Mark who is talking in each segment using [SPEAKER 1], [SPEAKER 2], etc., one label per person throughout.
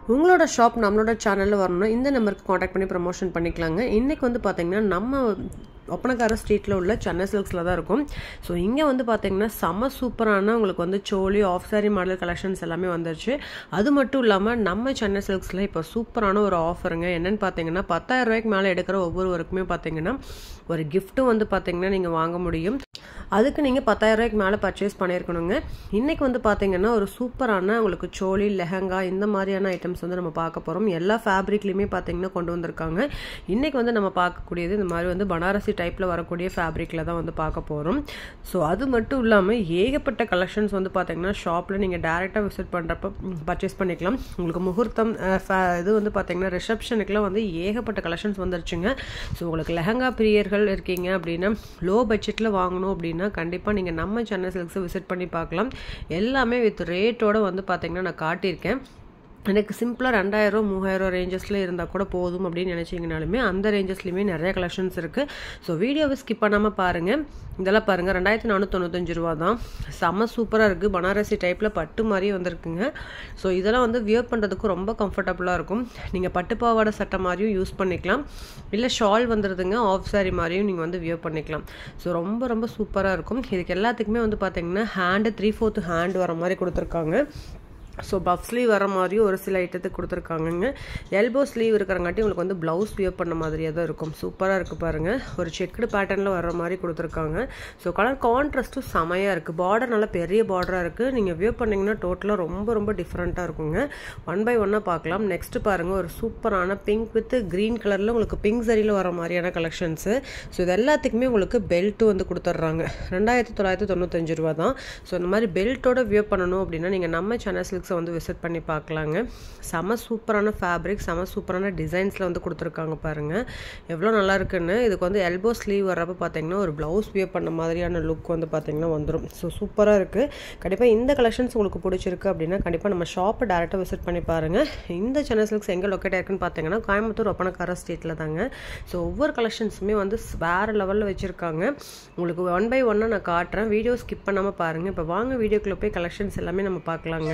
[SPEAKER 1] உங்களோட ஷாப் நம்மளோட சேனலில் வரணும்னா இந்த நம்பருக்கு காண்டாக்ட் பண்ணி ப்ரமோஷன் பண்ணிக்கலாங்க இன்றைக்கி வந்து பார்த்தீங்கன்னா நம்ம ஒப்பனக்கார ஸ்ட்ரீட்டில் உள்ள சென்னை சில்க்ஸில் தான் இருக்கும் ஸோ இங்கே வந்து பார்த்தீங்கன்னா செம்ம சூப்பரான உங்களுக்கு வந்து சோலி ஆஃப் சாரி மாடல் கலெக்ஷன்ஸ் எல்லாமே வந்துருச்சு அது மட்டும் இல்லாமல் நம்ம சென்னை சில்க்ஸில் இப்போ சூப்பரான ஒரு ஆஃபருங்க என்னென்னு பார்த்தீங்கன்னா பத்தாயிரம் ரூபாய்க்கு மேலே எடுக்கிற ஒவ்வொருவருக்குமே பார்த்தீங்கன்னா ஒரு கிஃப்ட்டும் வந்து பார்த்தீங்கன்னா நீங்கள் வாங்க முடியும் அதுக்கு நீங்கள் பத்தாயிரம் ரூபாய்க்கு மேலே பர்ச்சேஸ் பண்ணியிருக்கணுங்க இன்றைக்கி வந்து பார்த்தீங்கன்னா ஒரு சூப்பரான உங்களுக்கு சோலி லெஹங்கா இந்த மாதிரியான ஐட்டம்ஸ் வந்து நம்ம பார்க்க போகிறோம் எல்லா ஃபேப்ரிக்லேயுமே பார்த்தீங்கன்னா கொண்டு வந்திருக்காங்க இன்றைக்கி வந்து நம்ம பார்க்கக்கூடியது இந்த மாதிரி வந்து பனாரசி டைப்பில் வரக்கூடிய ஃபேப்ரிக்கில் தான் வந்து பார்க்க போகிறோம் ஸோ அது மட்டும் இல்லாமல் ஏகப்பட்ட கலெக்ஷன்ஸ் வந்து பார்த்தீங்கன்னா ஷாப்பில் நீங்கள் டேரெக்டாக விசிட் பண்ணுறப்ப பர்ச்சேஸ் பண்ணிக்கலாம் உங்களுக்கு முகூர்த்தம் இது வந்து பார்த்தீங்கன்னா ரிசப்ஷனுக்குலாம் வந்து ஏகப்பட்ட கலெக்ஷன்ஸ் வந்துருச்சுங்க ஸோ உங்களுக்கு லெஹங்கா பிரியர்கள் இருக்கீங்க அப்படின்னா லோ பட்ஜெட்டில் வாங்கணும் அப்படின்னா கண்டிப்பாக நீங்கள் நம்ம சென்னை சில்க்ஸை விசிட் பண்ணி பார்க்கலாம் எல்லாமே வித் ரேட்டோட வந்து பார்த்தீங்கன்னா நான் காட்டியிருக்கேன் எனக்கு சிம்பிளாக ரெண்டாயிரம் மூவாயிரம் ரேஞ்சஸில் இருந்தால் கூட போதும் அப்படின்னு நினச்சிங்கனாலுமே அந்த ரேஞ்சஸ்லையுமே நிறைய கலெக்ஷன்ஸ் இருக்குது ஸோ வீடியோவை ஸ்கிப் பண்ணாமல் பாருங்கள் இதெல்லாம் பாருங்கள் ரெண்டாயிரத்தி நானூற்றி தொண்ணூத்தஞ்சு ரூபா தான் செம்ம சூப்பராக இருக்குது பனாரசி டைப்பில் பட்டு மாதிரியே வந்திருக்குங்க ஸோ இதெல்லாம் வந்து வியர் பண்ணுறதுக்கு ரொம்ப கம்ஃபர்டபுளாக இருக்கும் நீங்கள் பட்டு பாவாடை சட்டை மாதிரியும் யூஸ் பண்ணிக்கலாம் இல்லை ஷால் வந்துடுதுங்க ஆஃப் சாரி மாதிரியும் நீங்கள் வந்து வியர் பண்ணிக்கலாம் ஸோ ரொம்ப ரொம்ப சூப்பராக இருக்கும் இதுக்கு எல்லாத்துக்குமே வந்து பார்த்தீங்கன்னா ஹேண்டு த்ரீ ஃபோர்த்து ஹேண்ட் வர மாதிரி கொடுத்துருக்காங்க ஸோ பஃப் ஸ்லீவ் வர மாதிரியும் ஒரு சில ஐட்டத்துக்கு கொடுத்துருக்காங்கங்க எல்போ ஸ்லீவ் இருக்கிறங்காட்டி உங்களுக்கு வந்து ப்ளவுஸ் வியர் பண்ண மாதிரியே தான் இருக்கும் சூப்பராக இருக்குது பாருங்கள் ஒரு செக்குடு பேட்டர்னில் வர மாதிரி கொடுத்துருக்காங்க ஸோ கலர் கான்ட்ராஸ்ட்டும் செமையாக இருக்குது பார்டர் நல்லா பெரிய பார்டராக இருக்குது நீங்கள் வியர் பண்ணிங்கன்னா டோட்டலாக ரொம்ப ரொம்ப டிஃப்ரெண்ட்டாக இருக்குங்க ஒன் பை ஒன்னாக பார்க்கலாம் நெக்ஸ்ட்டு பாருங்கள் ஒரு சூப்பரான பிங்க் வித் க்ரீன் கலரில் உங்களுக்கு பிங்க் சரியில் வர மாதிரியான கலெக்ஷன்ஸு ஸோ இது எல்லாத்துக்குமே உங்களுக்கு பெல்ட்டு வந்து கொடுத்துட்றாங்க ரெண்டாயிரத்தி தொள்ளாயிரத்தி தொண்ணூத்தஞ்சு ரூபா தான் ஸோ இந்த மாதிரி பெல்ட்டோட வியர் பண்ணணும் அப்படின்னா நீங்கள் நம்ம சேனல் சில்க்ஸை வந்து விசிட் பண்ணி பார்க்கலாங்க செம சூப்பரான ஃபேப்ரிக் செம சூப்பரான டிசைன்ஸில் வந்து கொடுத்துருக்காங்க பாருங்கள் எவ்வளோ நல்லா இருக்குன்னு இதுக்கு வந்து எல்போ ஸ்லீவ் வர்றப்ப பார்த்தீங்கன்னா ஒரு ப்ளவுஸ் வியர் பண்ண மாதிரியான லுக் வந்து பார்த்தீங்கன்னா வந்துடும் ஸோ சூப்பராக இருக்குது கண்டிப்பாக இந்த கலெக்ஷன்ஸ் உங்களுக்கு பிடிச்சிருக்கு அப்படின்னா கண்டிப்பாக நம்ம ஷாப்பை டேரெக்டாக விசிட் பண்ணி பாருங்கள் இந்த சென்னை சில்க்ஸ் எங்கே லொக்கேட் ஆயிருக்குன்னு பார்த்தீங்கன்னா கோயம்புத்தூர் ஒப்பனக்கார ஸ்ட்ரீட்டில் தாங்க ஸோ ஒவ்வொரு கலெக்ஷன்ஸுமே வந்து வேறு லெவலில் வச்சுருக்காங்க உங்களுக்கு ஒன் பை ஒன்னாக நான் காட்டுறேன் வீடியோ ஸ்கிப் பண்ணாமல் பாருங்கள் இப்போ வாங்க வீடியோக்குள்ளே போய் கலெக்ஷன்ஸ் எல்லாமே நம்ம பார்க்கலாங்க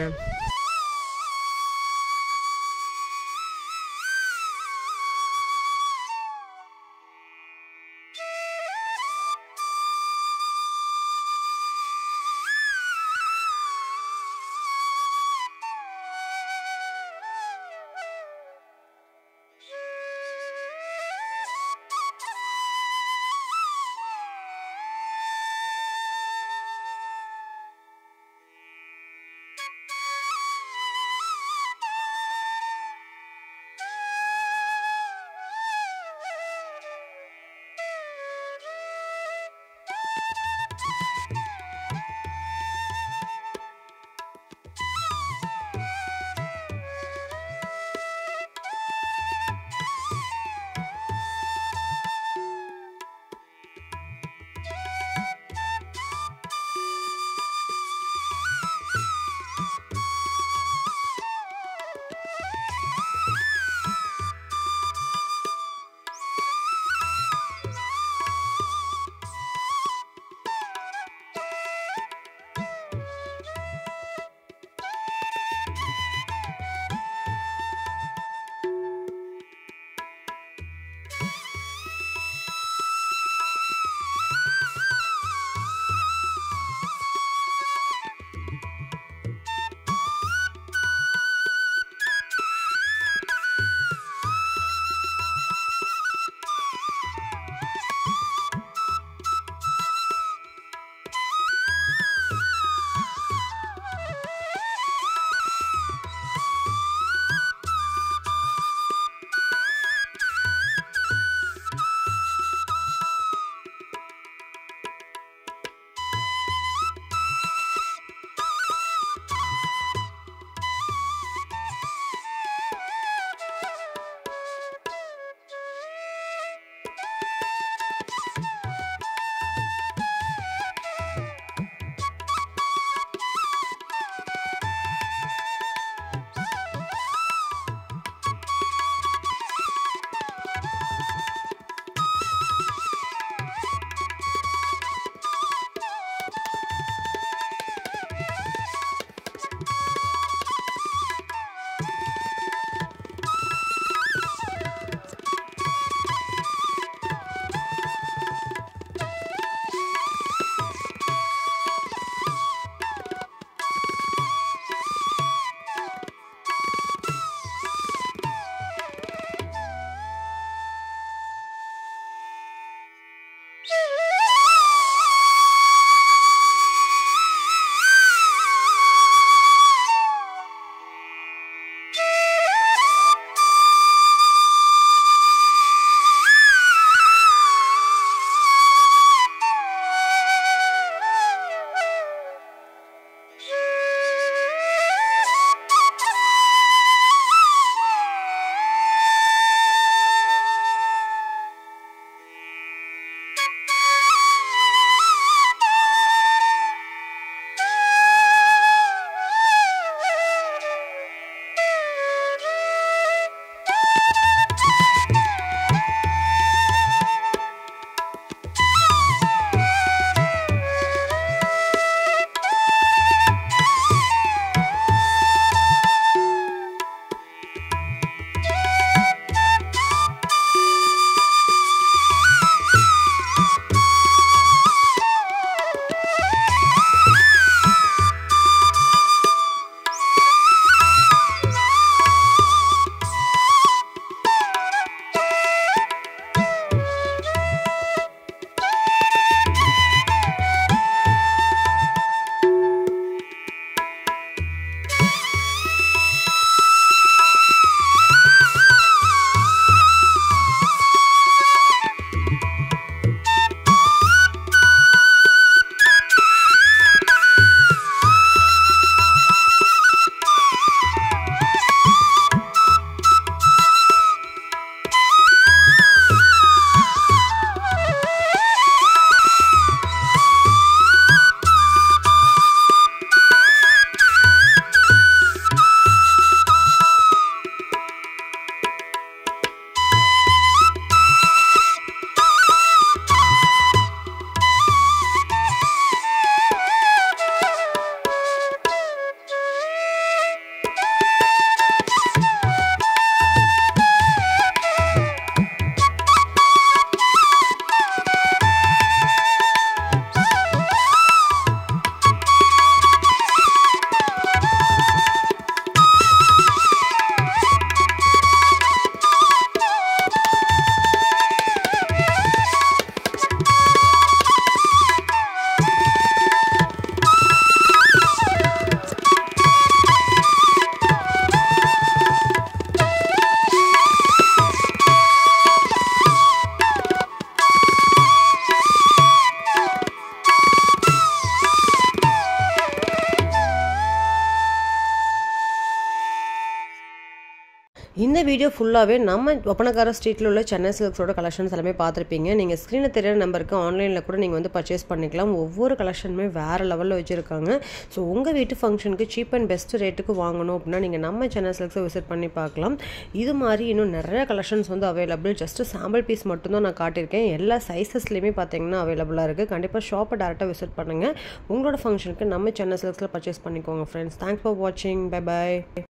[SPEAKER 1] வீடியோ ஃபுல்லாகவே நம்ம ஒப்பனக்கார ஸ்ட்ரீட்டில் உள்ள சென்னை சில்க்ஸோட கலெக்ஷன்ஸ் எல்லாமே பார்த்துருப்பீங்க நீங்கள் ஸ்க்ரீனில் தெரியாத நம்பருக்கு ஆன்லைனில் கூட நீங்கள் வந்து பர்ச்சேஸ் பண்ணிக்கலாம் ஒவ்வொரு கலெக்ஷனுமே வேறு லெவலில் வச்சுருக்காங்க ஸோ உங்கள் வீட்டு ஃபங்க்ஷனுக்கு சீப் அண்ட் பெஸ்ட் ரேட்டுக்கு வாங்கணும் அப்படின்னா நீங்கள் நம்ம சென்னை சில்க்ஸை விசிட் பண்ணி பார்க்கலாம் இது மாதிரி இன்னும் நிறைய கலெக்ஷன்ஸ் வந்து அவைலபிள் ஜஸ்ட் சாம்பிள் பீஸ் மட்டும்தான் நான் காட்டியிருக்கேன் எல்லா சைஸஸ்லேயுமே பார்த்தீங்கன்னா அவைலபிளாக இருக்குது கண்டிப்பாக ஷாப்பை டேரெக்டாக விசிட் பண்ணுங்கள் உங்களோட ஃபங்க்ஷனுக்கு நம்ம சென்னை சில்க்ஸில் பர்ச்சேஸ் பண்ணிக்கோங்க ஃப்ரெண்ட்ஸ் தேங்க்ஸ் ஃபார் வாட்சிங் பை பாய்